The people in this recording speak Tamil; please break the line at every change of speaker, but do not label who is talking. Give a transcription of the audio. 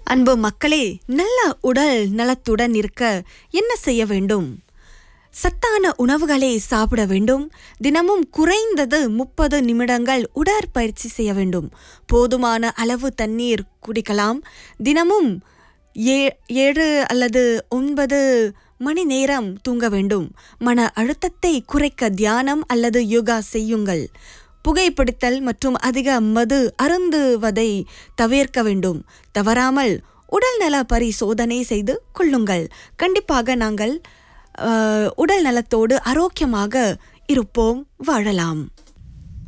அன்பு மக்களே நல்ல உடல் நலத்துடன் இருக்க என்ன செய்ய வேண்டும் சத்தான உணவுகளை சாப்பிட வேண்டும் தினமும் குறைந்தது முப்பது நிமிடங்கள் உடற்பயிற்சி செய்ய வேண்டும் போதுமான அளவு தண்ணீர் குடிக்கலாம் தினமும் ஏ ஏழு அல்லது ஒன்பது மணி நேரம் தூங்க வேண்டும் மன அழுத்தத்தை குறைக்க தியானம் அல்லது யோகா செய்யுங்கள் புகைப்பிடித்தல் மற்றும் அதிக மது அருந்துவதை தவிர்க்க வேண்டும் தவறாமல் உடல்நல பரிசோதனை செய்து கொள்ளுங்கள் கண்டிப்பாக நாங்கள் அஹ், உடல் நலத்தோடு ஆரோக்கியமாக இருப்போம் வாழலாம்